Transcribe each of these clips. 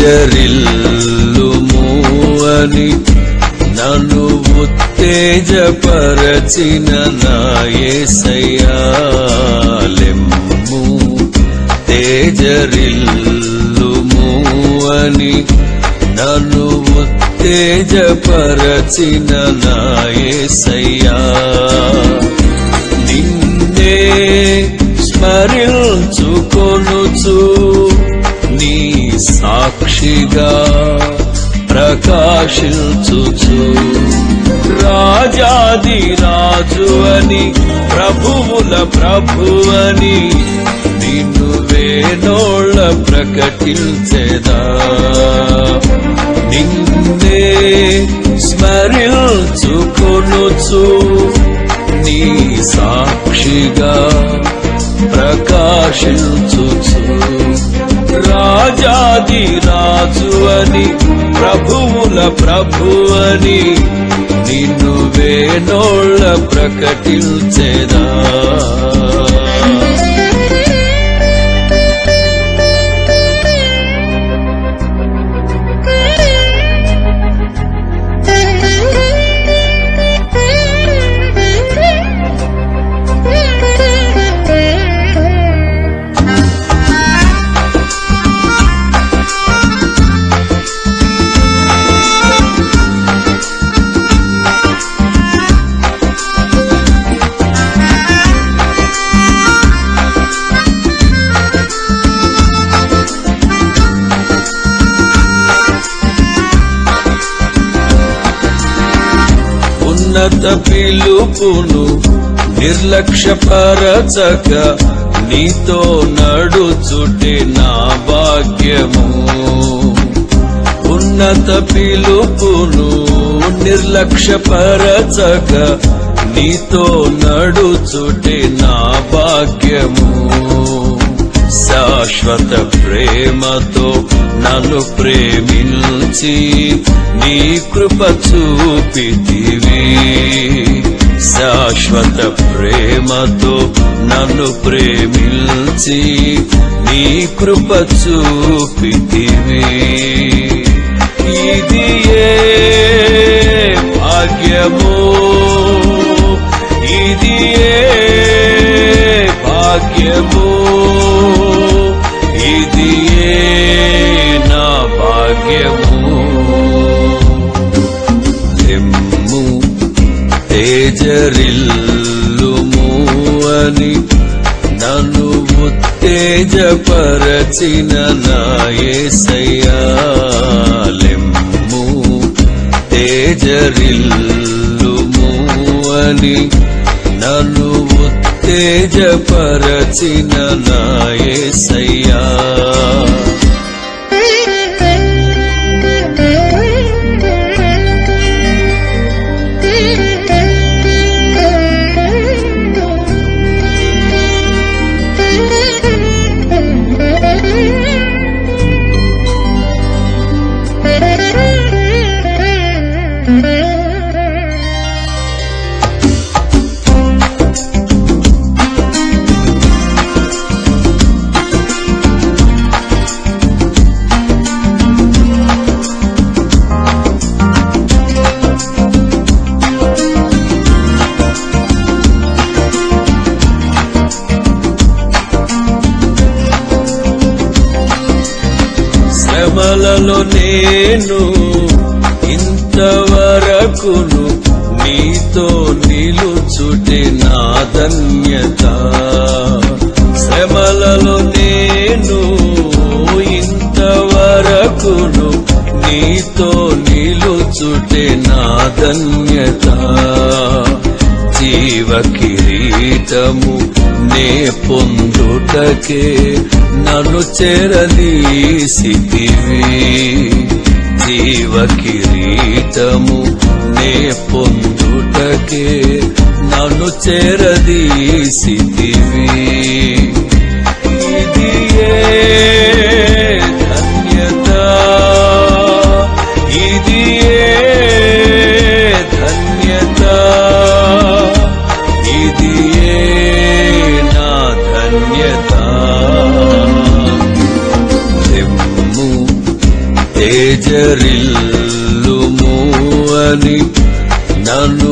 తేజరిల్లుము అని నన్ను ఉత్తేజపరచిన నాయసయ్యాలెమ్ము తేజరిల్లుము అని నన్ను ఉత్తేజపరచిన నాయసయ్యా నిన్నే స్మరించుకొనుచు నీ సాక్షిగా ప్రకాశించుచు రాజాది రాజు అని ప్రభువుల ప్రభువని నిన్ను వేనోళ్ళ ప్రకటించెదా నిన్నే స్మరించుకొనుచు నీ సాక్షిగా ప్రకాశించుచు రాజాది రాజు అని ప్రభువుల ప్రభువని నిన్ను వేనోళ్ళ ప్రకటించెదా ఉన్నత పిలుపును నిర్లక్ష్యపరచక నీతో నడుచుటే నా భాగ్యము ఉన్నత పిలుపును నిర్లక్ష్యపరచక నీతో నడుచుటే నా భాగ్యము శాశ్వత ప్రేమతో నన్ను ప్రేమించి నీ కృప చూపితివి శాశ్వత ప్రేమతో నన్ను ప్రేమించి నీ కృప చూపితివి ఇది ఏ భాగ్యము ఇది ఏ భాగ్యము ఇది ఏ నా భాగ్యము లెమ్ము తేజరిల్లుము అని నన్ను ఉత్తేజపరచిన నాయసయ్యాలెమ్ము తేజరిల్లుము అని నన్ను ఉత్తేజపరచిన నాయసయ్యా శ్రమలలో నేను ఇంతవరకును నీతో నిలుచుటే నా ధన్యత శ్రమలలో నేను ఇంతవరకును నీతో నిలుచుటే నా ధన్యత జీవ కిరీటము నే పొందుటకే నన్ను చెరదీసితివి జీవ కిరీటము నే పొందుటకే నన్ను చెరదీసితివి ఇది ఏ ధన్యత ఇది ఏ ధన్యత ఇది ఏ నా ధన్యత తెమ్ము తేజరిల్లుము అని నన్ను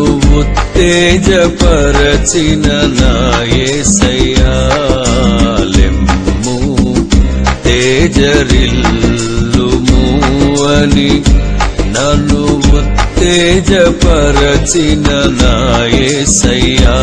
ఉత్తేజపరచిన నాయసయ్యాలెమ్ము తేజరిల్లుము అని నన్ను ఉత్తేజపరచిన నాయసయ్యా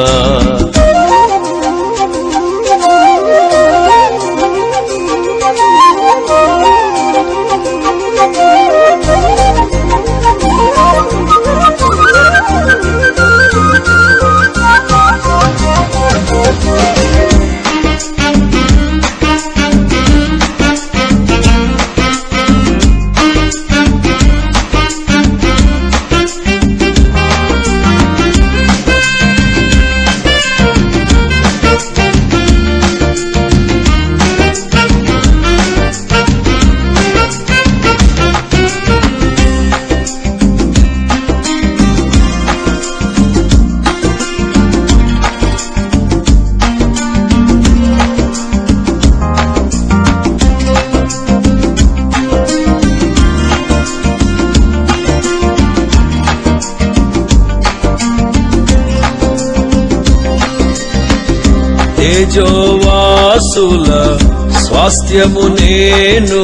తేజోవాసుల స్వాస్థ్యము నేను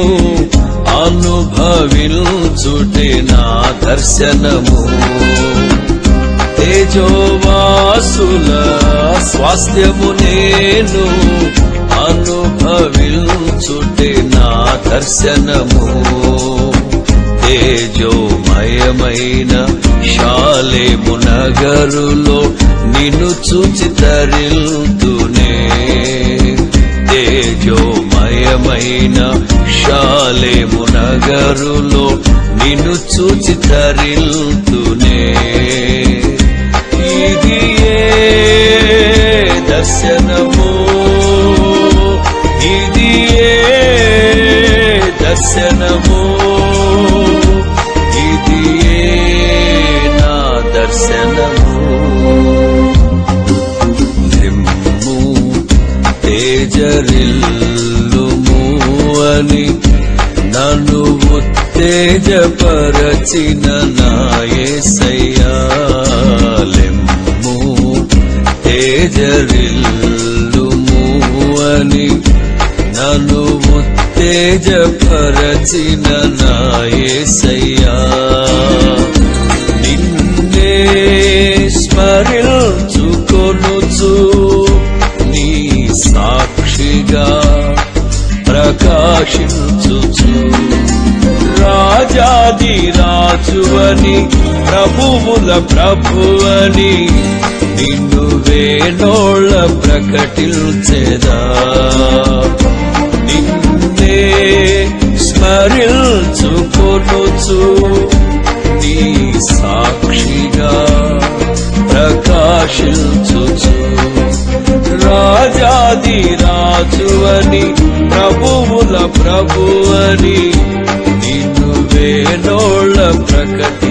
అనుభవించుటే నా దర్శనము తేజోవాసుల స్వాస్థ్యము నేను అనుభవించుటే నా దర్శనము తేజోమయమైన శాలేము నగరులో నిన్ను చూచి తరిల్తునే తేజోమయమైన శాలేము నగరులో నిన్ను చూచి తరిల్తునే ఇది ఏ దర్శనము ఇది ఏ దర్శనము ఇది ఏ నా దర్శనము నిమ్ము తేజరిల్లుము అని నన్ను ఉత్తేజపరచిన నాయసయ్యాలెమ్ము తేజరిల్లుము అని నన్ను ఉత్తేజపరచిన నాయసయ్యా నిన్నే స్మరించుకొనుచు నీ సాక్షిగా ప్రకాశించుచు రాజాది రాజువని ప్రభువుల ప్రభువని నిన్ను వేణోళ్ళ ప్రకటించెదా నిన్నే స్మరించుకొనుచు నీ సాక్షిగా ప్రకాశించుచు రాజాది రాజువని ప్రభువుల ప్రభువని నిన్ను వేణోళ్ళ ప్రకటి